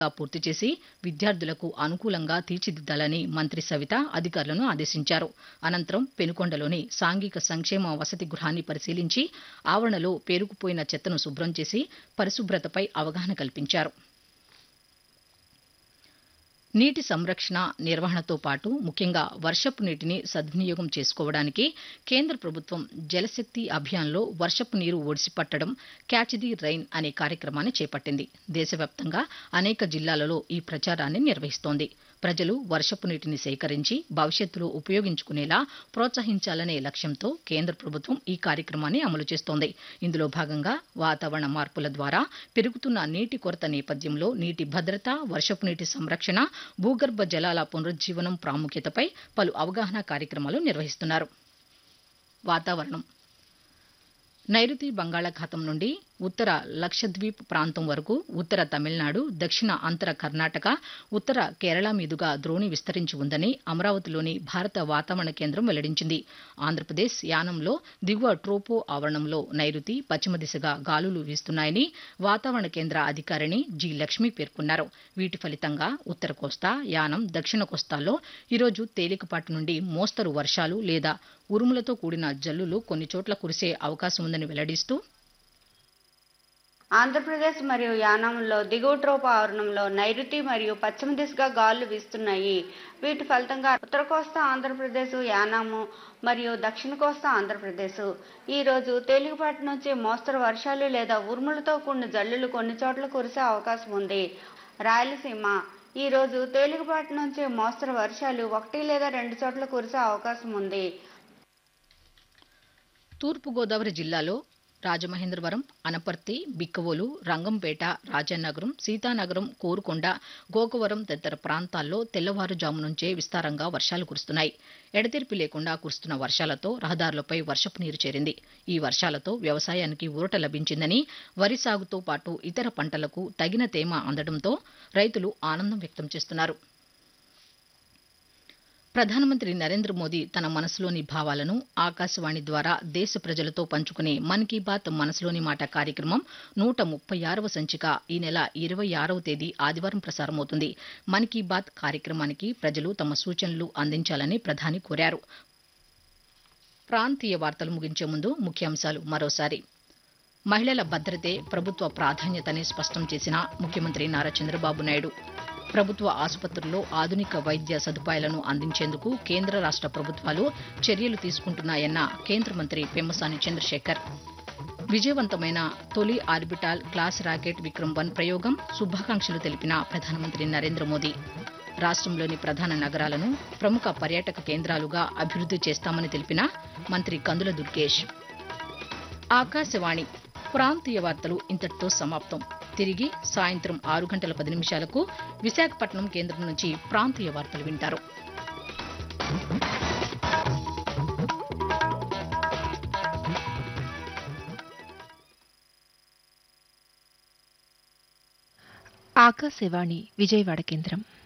పూర్తి చేసి విద్యార్థులకు అనుకూలంగా తీర్చిదిద్దాలని మంత్రి సవిత అధికారులను ఆదేశించారు అనంతరం పెనుకొండలోని సాంఘిక సంక్షేమ వసతి గృహాన్ని పరిశీలించి ఆవరణలో పేరుకుపోయిన చెత్తను శుభ్రం చేసి పరిశుభ్రతపై అవగాహన కల్పించారు నీటి సంరక్షణ నిర్వహణతో పాటు ముఖ్యంగా వర్షపు నీటిని సద్వినియోగం చేసుకోవడానికి కేంద్ర ప్రభుత్వం జలశక్తి అభియాన్లో వర్షపు నీరు ఒడిసిపట్టడం క్యాచ్ ది రైన్ అనే కార్యక్రమాన్ని చేపట్టింది దేశవ్యాప్తంగా అనేక జిల్లాలలో ఈ ప్రచారాన్ని నిర్వహిస్తోంది ప్రజలు వర్షపు నీటిని సేకరించి భవిష్యత్తులో ఉపయోగించుకునేలా ప్రోత్సహించాలనే లక్ష్యంతో కేంద్ర ప్రభుత్వం ఈ కార్యక్రమాన్ని అమలు చేస్తోంది ఇందులో భాగంగా వాతావరణ మార్పుల ద్వారా పెరుగుతున్న నీటి కొరత నేపథ్యంలో నీటి భద్రత వర్షపు నీటి సంరక్షణ భూగర్భ జలాల పునరుజ్జీవనం ప్రాముఖ్యతపై పలు అవగాహన కార్యక్రమాలు నిర్వహిస్తున్నారు వాతావరణం నైరుతి బంగాళాఖాతం నుండి ఉత్తర లక్షద్వీప్ ప్రాంతం వరకు ఉత్తర తమిళనాడు దక్షిణ అంతర కర్ణాటక ఉత్తర కేరళ మీదుగా ద్రోణి విస్తరించి ఉందని అమరావతిలోని భారత వాతావరణ కేంద్రం వెల్లడించింది ఆంధ్రప్రదేశ్ యానంలో దిగువ ట్రోపో ఆవరణంలో నైరుతి పశ్చిమ దిశగా గాలులు వీస్తున్నాయని వాతావరణ కేంద్ర అధికారిణి జి లక్ష్మి పేర్కొన్నారు వీటి ఫలితంగా ఉత్తర కోస్తా యానం దక్షిణ కోస్తాల్లో ఈరోజు తేలికపాటి నుండి మోస్తరు వర్షాలు లేదా ఉరుములతో కూడిన జల్లులు కొన్ని చోట్ల కురిసే అవకాశం ఉందని వెల్లడిస్తూ ఆంధ్రప్రదేశ్ మరియు యానాంలో దిగువ ట్రోప ఆవరణంలో నైరుతి మరియు పశ్చిమ దిశగా గాలులు వీస్తున్నాయి వీటి ఫలితంగా ఉత్తర కోస్తా ఆంధ్రప్రదేశ్ యానాము మరియు దక్షిణ కోస్తా ఆంధ్రప్రదేశ్ ఈ రోజు తేలికపాటి నుంచి మోస్తరు వర్షాలు లేదా ఉరుములతో కూడిన జల్లులు కొన్ని చోట్ల కురిసే అవకాశం ఉంది రాయలసీమ ఈ రోజు తేలికపాటి నుంచి మోస్తరు వర్షాలు ఒకటి లేదా రెండు చోట్ల కురిసే అవకాశం ఉంది తూర్పుగోదావరి జిల్లాలో రాజమహేంద్రవరం అనపర్తి బిక్కవోలు రంగంపేట రాజానగరం సీతానగరం కోరుకొండ గోకవరం తదితర ప్రాంతాల్లో తెల్లవారుజాము నుంచే విస్తారంగా వర్షాలు కురుస్తున్నాయి ఎడతెరిపి లేకుండా కురుస్తున్న వర్షాలతో రహదారులపై వర్షపు నీరు చేరింది ఈ వర్షాలతో వ్యవసాయానికి ఊరట లభించిందని వరి సాగుతో పాటు ఇతర పంటలకు తగిన తేమ అందడంతో రైతులు ఆనందం వ్యక్తం చేస్తున్నారు ప్రధానమంత్రి నరేంద్ర మోదీ తన మనసులోని భావాలను ఆకాశవాణి ద్వారా దేశ ప్రజలతో పంచుకునే మన్ కీ బాత్ మనసులోని మాట కార్యక్రమం నూట ముప్పై ఆరవ సంచిక ఈ నెల ఇరవై ఆరవ తేదీ ఆదివారం ప్రసారమవుతుంది మన్ కీ బాత్ కార్యక్రమానికి ప్రజలు తమ సూచనలు అందించాలని ప్రధాని కోరారు ప్రాంతీయ వార్తలు ముగించే ముందు ముఖ్యాంశాలు మరోసారి మహిళల భద్రతే ప్రభుత్వ ప్రాధాన్యతని స్పష్టం చేసిన ముఖ్యమంత్రి నారా చంద్రబాబు నాయుడు ప్రభుత్వ ఆసుపత్రుల్లో ఆధునిక వైద్య సదుపాయాలను అందించేందుకు కేంద్ర రాష్ట ప్రభుత్వాలు చర్యలు తీసుకుంటున్నాయన్న కేంద్ర మంత్రి పెమ్మసాని చంద్రశేఖర్ విజయవంతమైన తొలి orbital class rocket Vikram one ప్రయోగం శుభాకాంక్షలు తెలిపిన ప్రధానమంత్రి నరేంద్ర మోదీ రాష్ట్రంలోని ప్రధాన నగరాలను ప్రముఖ పర్యాటక కేంద్రాలుగా అభివృద్ది చేస్తామని తెలిపిన మంత్రి కందుల దుర్గేష్ ఆకాశవాణి ప్రాంతీయ వార్తలు ఇంతటితో సమాప్తం తిరిగి సాయంత్రం ఆరు గంటల పది నిమిషాలకు విశాఖపట్నం కేంద్రం నుంచి ప్రాంతీయ వార్తలు వింటారు ఆకాశవాణి విజయవాడ కేంద్రం